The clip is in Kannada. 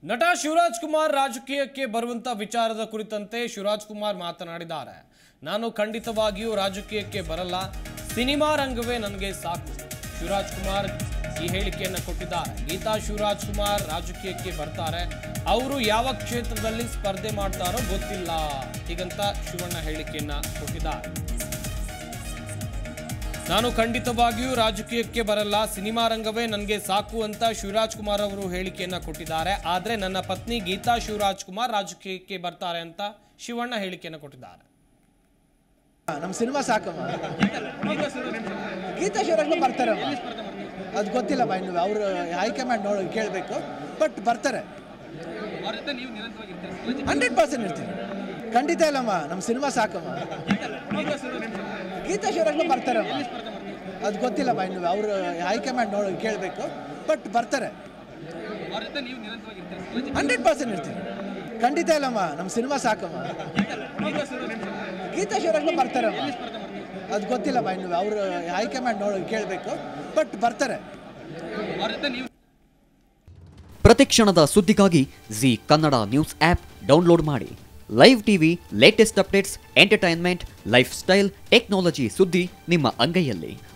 ನಟ ಶಿವರಾಜ್ ಕುಮಾರ್ ರಾಜಕೀಯಕ್ಕೆ ಬರುವಂತ ವಿಚಾರದ ಕುರಿತಂತೆ ಶಿವರಾಜ್ ಕುಮಾರ್ ಮಾತನಾಡಿದ್ದಾರೆ ನಾನು ಖಂಡಿತವಾಗಿಯೂ ರಾಜಕೀಯಕ್ಕೆ ಬರಲ್ಲ ಸಿನಿಮಾ ರಂಗವೇ ನನಗೆ ಸಾಕು ಶಿವರಾಜ್ ಕುಮಾರ್ ಈ ಹೇಳಿಕೆಯನ್ನು ಕೊಟ್ಟಿದ್ದಾರೆ ಗೀತಾ ಶಿವರಾಜ್ ಕುಮಾರ್ ರಾಜಕೀಯಕ್ಕೆ ಬರ್ತಾರೆ ಅವರು ಯಾವ ಕ್ಷೇತ್ರದಲ್ಲಿ ಸ್ಪರ್ಧೆ ಮಾಡ್ತಾರೋ ಗೊತ್ತಿಲ್ಲ ಹೀಗಂತ ಶಿವಣ್ಣ ಹೇಳಿಕೆಯನ್ನ ಕೊಟ್ಟಿದ್ದಾರೆ ನಾನು ಖಂಡಿತವಾಗಿಯೂ ರಾಜಕೀಯಕ್ಕೆ ಬರಲ್ಲ ಸಿನಿಮಾ ರಂಗವೇ ನನಗೆ ಸಾಕು ಅಂತ ಶಿವರಾಜ್ ಕುಮಾರ್ ಅವರು ಹೇಳಿಕೆಯನ್ನ ಕೊಟ್ಟಿದ್ದಾರೆ ಆದ್ರೆ ನನ್ನ ಪತ್ನಿ ಗೀತಾ ಶಿವರಾಜ್ ಕುಮಾರ್ ರಾಜಕೀಯಕ್ಕೆ ಬರ್ತಾರೆ ಅಂತ ಶಿವಣ್ಣ ಹೇಳಿಕೆಯನ್ನು ಕೊಟ್ಟಿದ್ದಾರೆ ನಮ್ಮ ಸಿನಿಮಾ ಸಾಕಮ್ಮ ಗೀತಾ ಶಿವರಾಜ್ ಬರ್ತಾರಮ್ಮ ಅದು ಗೊತ್ತಿಲ್ಲಮ್ಮ ಇನ್ನು ಅವರು ಹೈಕಮಾಂಡ್ ನೋಡಿ ಕೇಳಬೇಕು ಬಟ್ ಬರ್ತಾರೆ ಹಂಡ್ರೆಡ್ ಪರ್ಸೆಂಟ್ ಇರ್ತೀನಿ ಖಂಡಿತ ಇಲ್ಲಮ್ಮ ನಮ್ಮ ಸಿನಿಮಾ ಸಾಕಮ್ಮ ಗೀತಾ ಶಿವರಾಜ್ ಬರ್ತಾರಮ್ಮ ಅದು ಗೊತ್ತಿಲ್ಲಮ್ಮ ಇನ್ನು ಅವರು ಹೈಕಮಾಂಡ್ ನೋಡಿ ಕೇಳಬೇಕು ಬಟ್ ಬರ್ತಾರೆ ಹಂಡ್ರೆಡ್ ಪರ್ಸೆಂಟ್ ಇರ್ತೀನಿ ಖಂಡಿತ ಇಲ್ಲಮ್ಮ ನಮ್ಮ ಸಿನಿಮಾ ಸಾಕಮ್ಮ ಗೀತಾ ಶಿವರಾಜ್ ಬರ್ತಾರಮ್ಮ ಅದು ಗೊತ್ತಿಲ್ಲಮ್ಮ ಇನ್ನು ಅವರು ಹೈಕಮಾಂಡ್ ನೋಡಿ ಕೇಳಬೇಕು ಬಟ್ ಬರ್ತಾರೆ ಪ್ರತಿಕ್ಷಣದ ಸುದ್ದಿಗಾಗಿ Zee Kannada news app download ಮಾಡಿ live TV latest updates entertainment lifestyle technology ಸುದ್ದಿ ನಿಮ್ಮ ಅಂಗೈಯಲ್ಲಿ